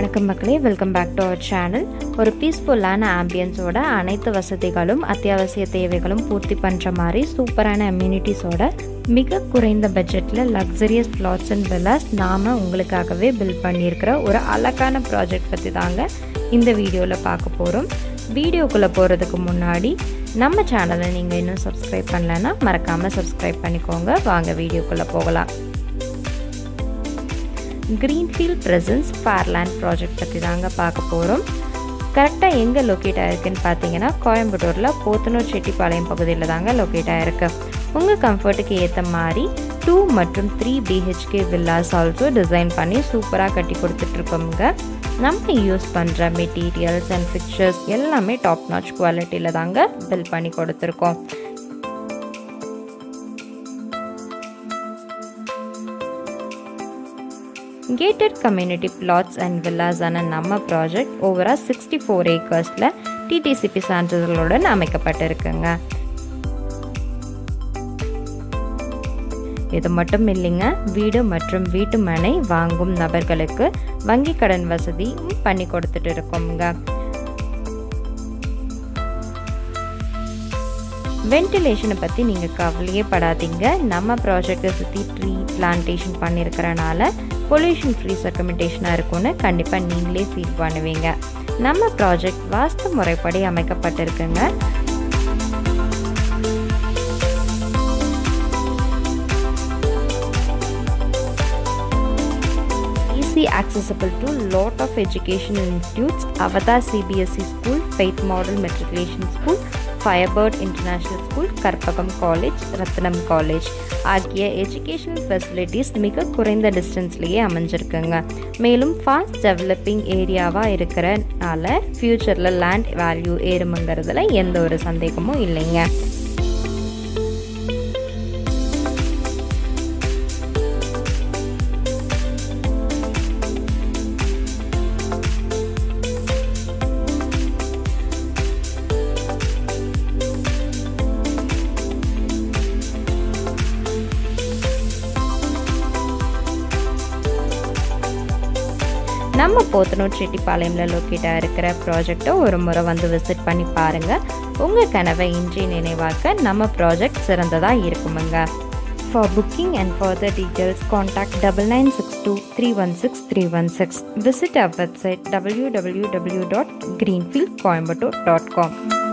வணக்கம் மக்களே welcome back to our channel ஒரு பீஸ்ஃபுல்லான ஆம்பியன்ஸோட அனைத்து வசதிகளும் அத்தியாவசிய தேவைகளும் பூர்த்தி பண்ணுற மாதிரி சூப்பரான அம்யூனிட்டிஸோட மிக குறைந்த பட்ஜெட்டில் லக்ஸரியஸ் பிளாட்ஸ் அண்ட் வில்லாஸ் நாம் உங்களுக்காகவே பில்ட் பண்ணியிருக்கிற ஒரு அழகான ப்ராஜெக்ட் பற்றி தாங்க இந்த வீடியோவில் பார்க்க போகிறோம் வீடியோக்குள்ளே போகிறதுக்கு முன்னாடி நம்ம சேனலை நீங்கள் இன்னும் சப்ஸ்கிரைப் பண்ணலைன்னா மறக்காமல் சப்ஸ்கிரைப் பண்ணிக்கோங்க வாங்க வீடியோக்குள்ளே போகலாம் க்ரீன்ஃபீல்ட் ப்ரெசன்ஸ் ஃபேர்லேண்ட் ப்ராஜெக்ட் பற்றி தாங்க பார்க்க போகிறோம் கரெக்டாக எங்கே லொக்கேட் ஆகிருக்குன்னு பார்த்தீங்கன்னா கோயம்புத்தூரில் போத்தனூர் செட்டிப்பாளையம் பகுதியில் தாங்க லொக்கேட் ஆகிருக்கு உங்கள் கம்ஃபர்ட்டுக்கு ஏற்ற மாதிரி டூ மற்றும் three BHK villas also design பண்ணி சூப்பராக கட்டி கொடுத்துட்ருக்கோங்க நம்ம யூஸ் பண்ணுற மெட்டீரியல்ஸ் அண்ட் பிக்சர்ஸ் எல்லாமே டாப் நாச் குவாலிட்டியில் தாங்க பில் பண்ணி கொடுத்துருக்கோம் கேட்டட் கம்யூனிட்டி பிளாட்ஸ் அண்ட் வில்லாஸான நம்ம ப்ராஜெக்ட் ஓவராக சிக்ஸ்டி ஃபோர் ஏக்கர்ஸில் டிடிசிபி சான்றிதழ்களுடன் அமைக்கப்பட்டிருக்குங்க இது மட்டும் இல்லைங்க வீடு மற்றும் வீட்டு மனை வாங்கும் நபர்களுக்கு வங்கி கடன் வசதி பண்ணி கொடுத்துட்டு இருக்கோங்க வென்டிலேஷனை பற்றி நீங்கள் கவலையே படாதீங்க நம்ம ப்ராஜெக்டை சுற்றி ட்ரீ பிளான்டேஷன் பண்ணியிருக்கிறனால பொல்யூஷன் ஃப்ரீ சர்க்குமெண்டேஷனாக இருக்கும்னு கண்டிப்பாக நீங்களே ஃபீல் பண்ணுவீங்க நம்ம ப்ராஜெக்ட் வாஸ்து முறைப்படி அமைக்கப்பட்டிருக்குங்க easy accessible to lot of educational institutes Avatar CBSE School, Faith Model Matriculation School, Firebird International School, Karpagam college Rathinam college ஆகிய எஜுகேஷனல் ஃபெசிலிட்டிஸ் மிக குறைந்த டிஸ்டன்ஸ்லேயே அமைஞ்சிருக்குங்க மேலும் ஃபாஸ்ட் டெவலப்பிங் ஏரியாவாக இருக்கிறனால ஃப்யூச்சரில் லேண்ட் வேல்யூ ஏறுமுங்கிறதுல எந்த ஒரு சந்தேகமும் இல்லைங்க நம்ம போத்தனூர் செட்டிப்பாளையமில் லொக்கேட்டாக இருக்கிற ப்ராஜெக்டை ஒரு முறை வந்து விசிட் பண்ணி பாருங்கள் உங்கள் கனவை இன்றி நினைவாக்க நம்ம ப்ராஜெக்ட் சிறந்ததாக இருக்குமுங்க For booking and further details, contact 9962 Visit our website www.greenfieldcoimbatore.com.